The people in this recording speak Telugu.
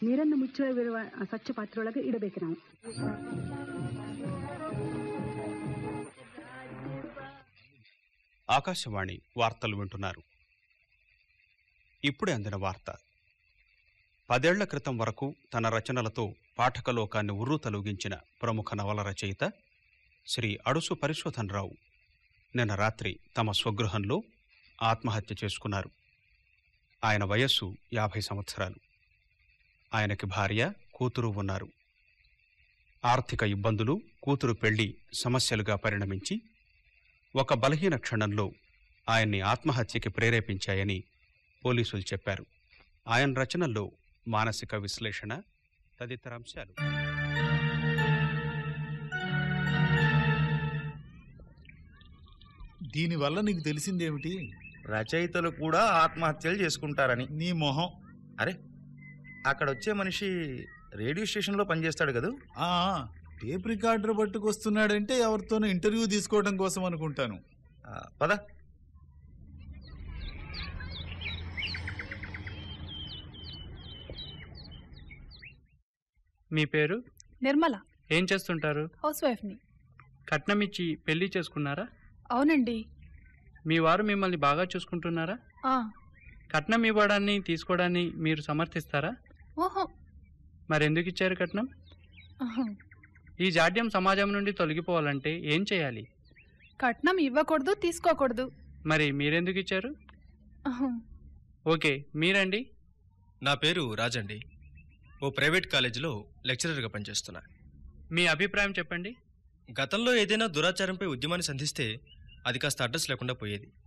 ನೀರನ್ನು ಮುಚ್ಚಳವಿರುವ ಸ್ವಚ್ಛ ಪಾತ್ರೆಯೊಳಗೆ ಇಡಬೇಕು ನಾವು ఆకాశవాణి వార్తలు వింటున్నారు ఇప్పుడే అందిన వార్త పదేళ్ల క్రితం వరకు తన రచనలతో పాఠకలోకాన్ని ఉర్రు తొలగించిన ప్రముఖ నవల రచయిత శ్రీ అడుసు పరిశోధనరావు నిన్న రాత్రి తమ స్వగృహంలో ఆత్మహత్య చేసుకున్నారు ఆయన వయస్సు యాభై సంవత్సరాలు ఆయనకి భార్య కూతురు ఉన్నారు ఆర్థిక ఇబ్బందులు కూతురు పెళ్లి సమస్యలుగా పరిణమించి ఒక బలహీన క్షణంలో ఆయన్ని ఆత్మహత్యకి ప్రేరేపించాయని పోలీసులు చెప్పారు ఆయన రచనల్లో మానసిక విశ్లేషణ తదితర అంశాలు దీనివల్ల నీకు తెలిసిందేమిటి రచయితలు కూడా ఆత్మహత్యలు చేసుకుంటారని నీ మొహం అరే అక్కడ వచ్చే మనిషి రేడియో స్టేషన్లో పనిచేస్తాడు కదా ఆ టేప్ రికార్డర్ పట్టుకొస్తున్నాడంటే ఎవరితోనో ఇంటర్వ్యూ తీసుకోవడం కోసం అనుకుంటాను ఆ, పద మీ పేరు నిర్మల ఏం చేస్తుంటారు హౌస్ వైఫ్ని కట్నం ఇచ్చి పెళ్లి చేసుకున్నారా అవునండి మీ వారు మిమ్మల్ని బాగా చూసుకుంటున్నారా ఆ, కట్నం ఇవ్వడాన్ని తీసుకోవడాన్ని మీరు సమర్థిస్తారా ఓహో మరెందుకు ఇచ్చారు కట్నం అహం. ఈ జాడ్యం సమాజం నుండి తొలగిపోవాలంటే ఏం చేయాలి కట్నం ఇవ్వకూడదు తీసుకోకూడదు మరి మీరెందుకు ఇచ్చారు అహం. ఓకే మీరండి నా పేరు రాజండి ఓ ప్రైవేట్ కాలేజీలో లెక్చరర్గా పనిచేస్తున్నా మీ అభిప్రాయం చెప్పండి గతంలో ఏదైనా దురాచారంపై ఉద్యమాన్ని సంధిస్తే అది కాస్త అడ్రస్ లేకుండా పోయేది